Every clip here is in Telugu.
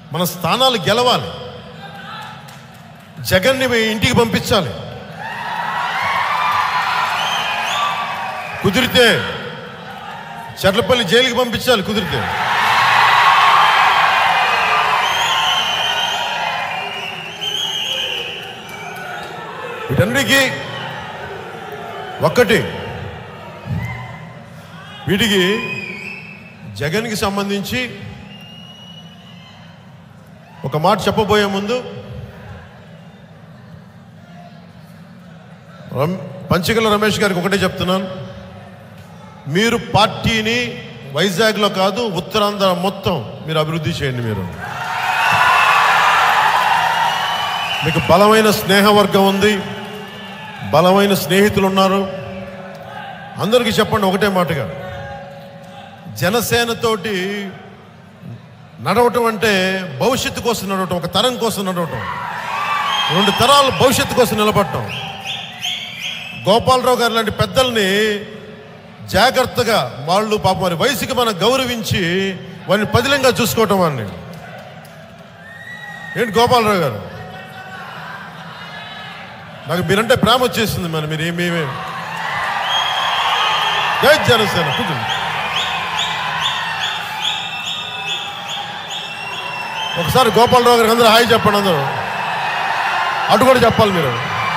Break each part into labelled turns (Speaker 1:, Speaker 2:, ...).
Speaker 1: మన స్థానాలు గెలవాలి జగన్ని మీ ఇంటికి పంపించాలి కుదిరితే చెట్లపల్లి జైలుకి పంపించాలి కుదిరితే వీటన్నిటికీ ఒక్కటి వీటికి జగన్కి సంబంధించి ఒక మాట చెప్పబోయే ముందు రమ్ పంచకల రమేష్ గారికి ఒకటే చెప్తున్నాను మీరు పార్టీని వైజాగ్లో కాదు ఉత్తరాంధ్ర మొత్తం మీరు అభివృద్ధి చేయండి మీరు మీకు బలమైన స్నేహవర్గం ఉంది బలమైన స్నేహితులు ఉన్నారు అందరికీ చెప్పండి ఒకటే మాటగా జనసేనతోటి నడవటం అంటే భవిష్యత్తు కోసం నడవటం ఒక తరం కోసం నడవటం రెండు తరాలు భవిష్యత్తు కోసం నిలబడటం గోపాలరావు గారు లాంటి పెద్దల్ని జాగ్రత్తగా వాళ్ళు పాపం వారి వయసుకి మనం గౌరవించి వారిని పదిలంగా చూసుకోవటం వాడిని ఏంటి గోపాలరావు గారు నాకు మీరంటే ప్రేమ వచ్చేసింది మరి మీరు ఏమేమి జై జనసేన కూర్చోండి ఒకసారి గోపాలరావు గారికి అందరూ హాయ్ చెప్పండి అందరూ అటు కూడా చెప్పాలి మీరు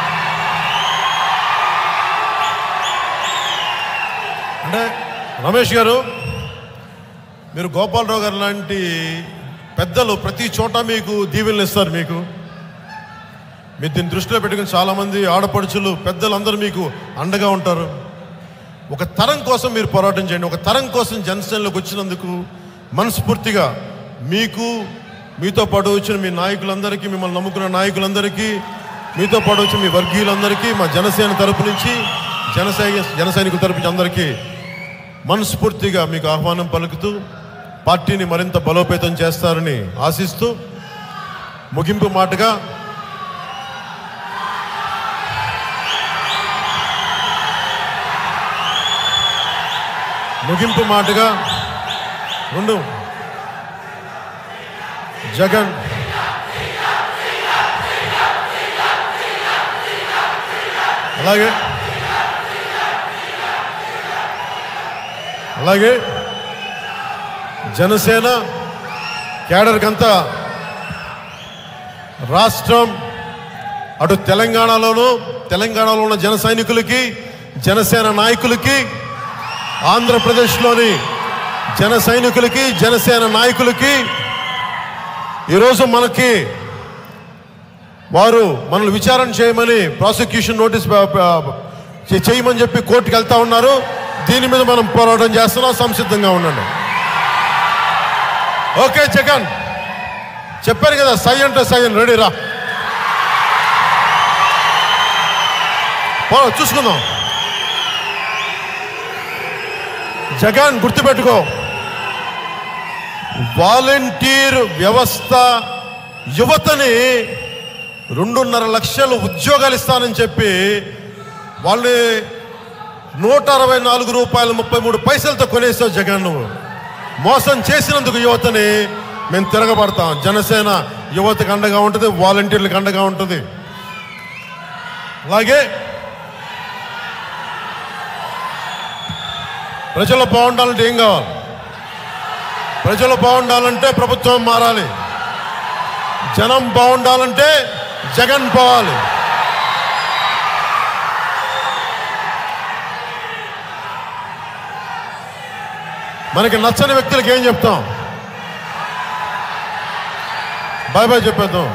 Speaker 1: అంటే రమేష్ గారు మీరు గోపాలరావు గారు లాంటి పెద్దలు ప్రతి చోట మీకు దీవెనలు ఇస్తారు మీకు మీరు దీన్ని దృష్టిలో పెట్టుకుని చాలామంది ఆడపడుచులు పెద్దలు అందరూ మీకు అండగా ఉంటారు ఒక తరం కోసం మీరు పోరాటం చేయండి ఒక తరం కోసం జనసేనలోకి వచ్చినందుకు మనస్ఫూర్తిగా మీకు మీతో పాటు వచ్చిన మీ నాయకులందరికీ మిమ్మల్ని నమ్ముకున్న నాయకులందరికీ మీతో పాటు వచ్చిన మీ వర్గీయులందరికీ మా జనసేన తరపు నుంచి జనసైన జన సైనికుల తరపు నుంచి అందరికీ మనస్ఫూర్తిగా మీకు ఆహ్వానం పలుకుతూ పార్టీని మరింత బలోపేతం చేస్తారని ఆశిస్తూ ముగింపు మాటగా ముగింపు మాటగా రెండు జగన్ అలాగే అలాగే జనసేన కేడర్కంతా రాష్ట్రం అటు తెలంగాణలోను తెలంగాణలో ఉన్న జన సైనికులకి జనసేన నాయకులకి ఆంధ్రప్రదేశ్లోని జన సైనికులకి జనసేన నాయకులకి ఈరోజు మనకి వారు మనల్ని విచారణ చేయమని ప్రాసిక్యూషన్ నోటీస్ ప- ప- చే- చేయమని చెప్పి కోర్టుకు వెళ్తా ఉన్నారు దీని మీద మనం పోరాటం చేస్తున్నాం సంసిద్ధంగా ఉండండి ఓకే జగన్ చెప్పారు కదా సై అంటే సై అని రెడీ రా పో, చూసుకుందాం జగన్ గుర్తుపెట్టుకో వాలంటీర్ వ్యవస్థ యువతని రెండున్నర లక్షలు ఉద్యోగాలు ఇస్తానని చెప్పి వాళ్ళని నూట అరవై నాలుగు రూపాయలు ముప్పై మూడు పైసలతో కొనేసావు జగన్ నువ్వు మోసం చేసినందుకు యువతని మేము తిరగబడతాం జనసేన యువతకు అండగా ఉంటుంది వాలంటీర్లకు అండగా ఉంటుంది అలాగే ప్రజలు బాగుండాలంటే ఏం కావాలి ప్రజలు బాగుండాలంటే ప్రభుత్వం మారాలి జనం బాగుండాలంటే జగన్ పోవాలి మనకి నచ్చని వ్యక్తులకి ఏం చెప్తాం బాయ్ బాయ్ చెప్పేద్దాం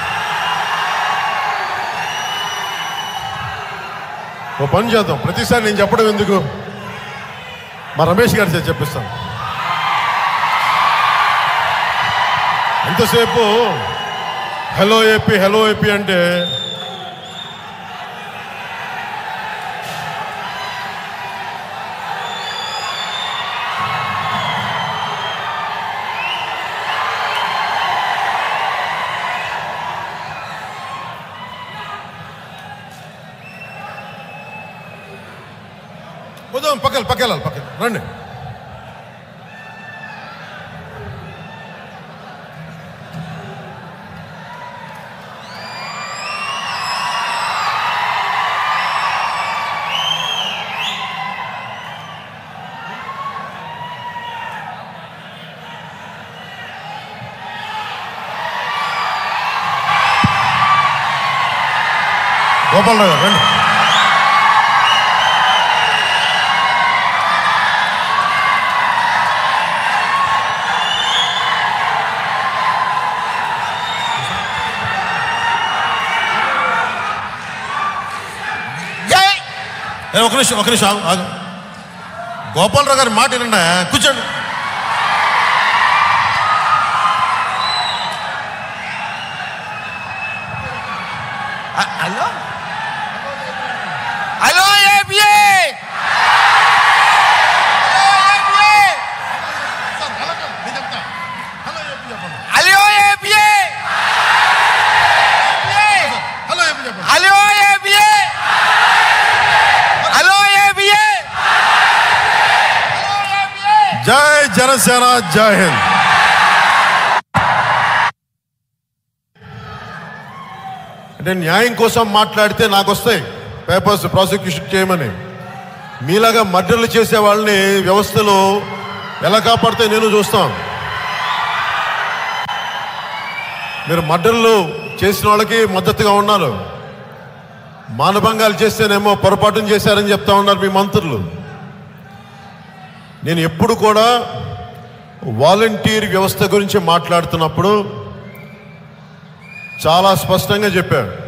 Speaker 1: ఓ పని చేద్దాం ప్రతిసారి నేను చెప్పడం ఎందుకు మా రమేష్ గారి చేత చెప్పిస్తాను ఎంతసేపు హలో ఏపీ హలో ఏపీ అంటే వద్దాం పక్కన పక్కన పక్కన రండి గోపాలరావు గారు రండి
Speaker 2: జై
Speaker 1: ఏ, ఒక నిమిషం ఒక నిమిషం ఆగు, ఆగు గోపాలరావు గారి మాట వినండి కూర్చోండి
Speaker 2: హ- హలో హలో ఏపీఏ హలో ఏపీఏ
Speaker 1: హలో ఏపీ చెప్పండి
Speaker 2: హలో ఏపీఏ హలో ఏపీఏ
Speaker 1: జై జనసేన జై హింద్ అంటే న్యాయం కోసం మాట్లాడితే నాకు వస్తాయి పేపర్స్ ప్రాసిక్యూషన్ చేయమని మీలాగా మర్డర్లు చేసే వాళ్ళని వ్యవస్థలో ఎలా కాపాడితే నేను చూస్తాం మీరు మర్డర్లు చేసిన వాళ్ళకి మద్దతుగా ఉన్నారు మానభంగాలు చేస్తేనేమో పొరపాటును చేశారని చెప్తా ఉన్నారు మీ మంత్రులు నేను ఎప్పుడు కూడా వాలంటీర్ వ్యవస్థ గురించి మాట్లాడుతున్నప్పుడు చాలా స్పష్టంగా చెప్పాను